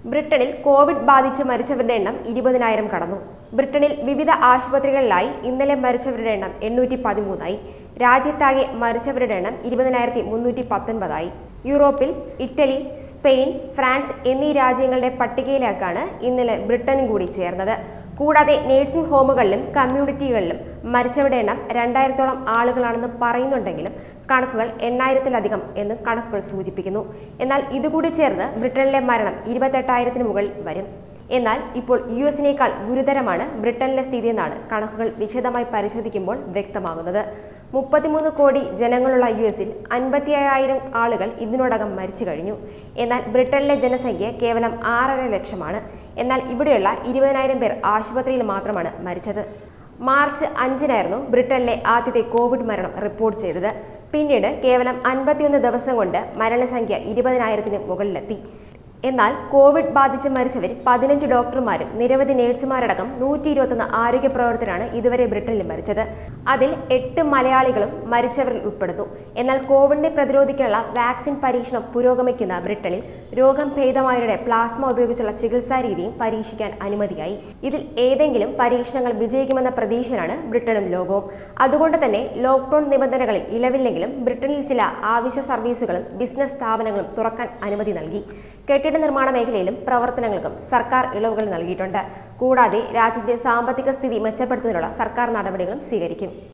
ബ്രിട്ടനിൽ കോവിഡ് ബാധിച്ച് മരിച്ചവരുടെ എണ്ണം ഇരുപതിനായിരം കടന്നു ബ്രിട്ടനിൽ വിവിധ ആശുപത്രികളിലായി ഇന്നലെ മരിച്ചവരുടെ എണ്ണം എണ്ണൂറ്റി പതിമൂന്നായി രാജ്യത്താകെ മരിച്ചവരുടെ എണ്ണം ഇരുപതിനായിരത്തി മുന്നൂറ്റി പത്തൊൻപതായി യൂറോപ്പിൽ ഇറ്റലി സ്പെയിൻ ഫ്രാൻസ് എന്നീ രാജ്യങ്ങളുടെ പട്ടികയിലേക്കാണ് ഇന്നലെ ബ്രിട്ടനും കൂടി ചേർന്നത് കൂടാതെ നേഴ്സിംഗ് ഹോമുകളിലും കമ്മ്യൂണിറ്റികളിലും മരിച്ചവരുടെ എണ്ണം രണ്ടായിരത്തോളം ആളുകളാണെന്ന് പറയുന്നുണ്ടെങ്കിലും കണക്കുകൾ എണ്ണായിരത്തിലധികം എന്ന് കണക്കുകൾ സൂചിപ്പിക്കുന്നു എന്നാൽ ഇതുകൂടി ചേർന്ന് ബ്രിട്ടനിലെ മരണം ഇരുപത്തെട്ടായിരത്തിന് മുകളിൽ വരും എന്നാൽ ഇപ്പോൾ യു എസിനേക്കാൾ ഗുരുതരമാണ് ബ്രിട്ടനിലെ സ്ഥിതി എന്നാണ് കണക്കുകൾ വിശദമായി പരിശോധിക്കുമ്പോൾ വ്യക്തമാകുന്നത് മുപ്പത്തിമൂന്ന് കോടി ജനങ്ങളുള്ള യു എസിൽ അൻപത്തിയായിരം ആളുകൾ ഇതിനോടകം മരിച്ചു കഴിഞ്ഞു എന്നാൽ ബ്രിട്ടനിലെ ജനസംഖ്യ കേവലം ആറര ലക്ഷമാണ് എന്നാൽ ഇവിടെയുള്ള ഇരുപതിനായിരം പേർ ആശുപത്രിയിൽ മാത്രമാണ് മരിച്ചത് മാർച്ച് അഞ്ചിനായിരുന്നു ബ്രിട്ടനിലെ ആദ്യത്തെ കോവിഡ് മരണം റിപ്പോർട്ട് ചെയ്തത് പിന്നീട് കേവലം അൻപത്തിയൊന്ന് ദിവസം കൊണ്ട് മരണസംഖ്യ ഇരുപതിനായിരത്തിന് മുകളിലെത്തി എന്നാൽ കോവിഡ് ബാധിച്ച് മരിച്ചവരിൽ പതിനഞ്ച് ഡോക്ടർമാരും നിരവധി നേഴ്സുമാരടക്കം നൂറ്റി ഇരുപത്തൊന്ന് ആരോഗ്യ പ്രവർത്തകരാണ് ഇതുവരെ ബ്രിട്ടനിൽ മരിച്ചത് അതിൽ എട്ട് മലയാളികളും മരിച്ചവരിൽ ഉൾപ്പെടുന്നു എന്നാൽ കോവിഡിനെ പ്രതിരോധിക്കാനുള്ള വാക്സിൻ പരീക്ഷണം പുരോഗമിക്കുന്ന ബ്രിട്ടനിൽ രോഗം ഭേദമായവരുടെ പ്ലാസ്മ ഉപയോഗിച്ചുള്ള ചികിത്സാ രീതിയും പരീക്ഷിക്കാൻ അനുമതിയായി ഇതിൽ ഏതെങ്കിലും പരീക്ഷണങ്ങൾ വിജയിക്കുമെന്ന പ്രതീക്ഷയിലാണ് ബ്രിട്ടനും ലോകവും അതുകൊണ്ട് തന്നെ ലോക്ക്ഡൌൺ നിബന്ധനകളിൽ ഇളവില്ലെങ്കിലും ബ്രിട്ടനിൽ ചില ആവശ്യ സർവീസുകളും ബിസിനസ് സ്ഥാപനങ്ങളും തുറക്കാൻ അനുമതി നൽകി കെട്ടിട നിർമ്മാണ മേഖലയിലും പ്രവർത്തനങ്ങൾക്കും സർക്കാർ ഇളവുകൾ നൽകിയിട്ടുണ്ട് കൂടാതെ രാജ്യത്തെ സാമ്പത്തിക സ്ഥിതി മെച്ചപ്പെടുത്തുന്നതിനുള്ള സർക്കാർ നടപടികളും സ്വീകരിക്കും